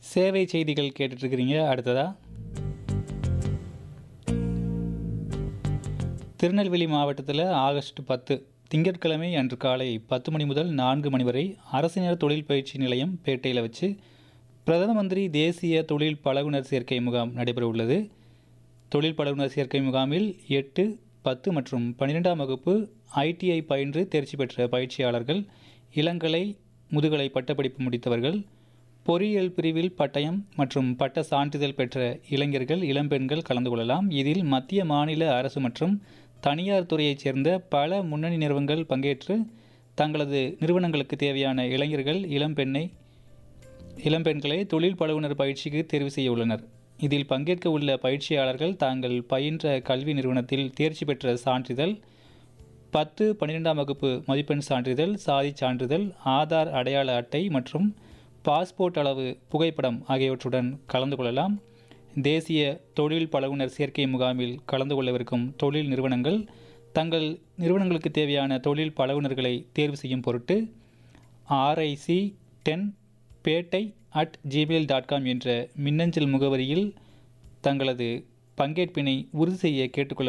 சேவை செய்திகள் கேட்டுட்ருக்கிறீங்க அடுத்ததா திருநெல்வேலி மாவட்டத்தில் ஆகஸ்ட் பத்து திங்கட்கிழமை அன்று காலை பத்து மணி முதல் நான்கு மணி வரை அரசினர் தொழில் பயிற்சி நிலையம் பேட்டையில் வச்சு பிரதம மந்திரி தேசிய தொழில் பழகுனர் சேர்க்கை முகாம் நடைபெற உள்ளது தொழில் பழகுனர் சேர்க்கை முகாமில் எட்டு பத்து மற்றும் பன்னிரெண்டாம் வகுப்பு ஐடிஐ பயின்று தேர்ச்சி பெற்ற பயிற்சியாளர்கள் இளங்கலை முதுகலை பட்டப்படிப்பு முடித்தவர்கள் பொறியியல் பிரிவில் பட்டயம் மற்றும் பட்ட சான்றிதழ் பெற்ற இளைஞர்கள் இளம்பெண்கள் கலந்து கொள்ளலாம் இதில் மத்திய மாநில அரசு மற்றும் தனியார் துறையைச் சேர்ந்த பல முன்னணி நிறுவனங்கள் பங்கேற்று தங்களது நிறுவனங்களுக்கு தேவையான இளைஞர்கள் இளம்பெண்ணை இளம்பெண்களை தொழில் பழகுனர் பயிற்சிக்கு தேர்வு செய்ய உள்ளனர் இதில் பங்கேற்க உள்ள பயிற்சியாளர்கள் தாங்கள் பயின்ற கல்வி நிறுவனத்தில் தேர்ச்சி பெற்ற சான்றிதழ் பத்து பன்னிரெண்டாம் வகுப்பு மதிப்பெண் சான்றிதழ் சாதி சான்றிதழ் ஆதார் அடையாள அட்டை மற்றும் பாஸ்போர்ட் அளவு புகைப்படம் ஆகியவற்றுடன் கலந்து கொள்ளலாம் தேசிய தொழில் பழகுனர் சேர்க்கை முகாமில் கலந்து கொள்ளவிருக்கும் தொழில் நிறுவனங்கள் தங்கள் நிறுவனங்களுக்கு தேவையான தொழில் பழகுனர்களை தேர்வு செய்யும் பொருட்டு RIC ten Pettai at Gmail dot com என்ற மின்னஞ்சல் முகவரியில் தங்களது பங்கேற்பினை உறுதி செய்ய கேட்டுக்கொள்ள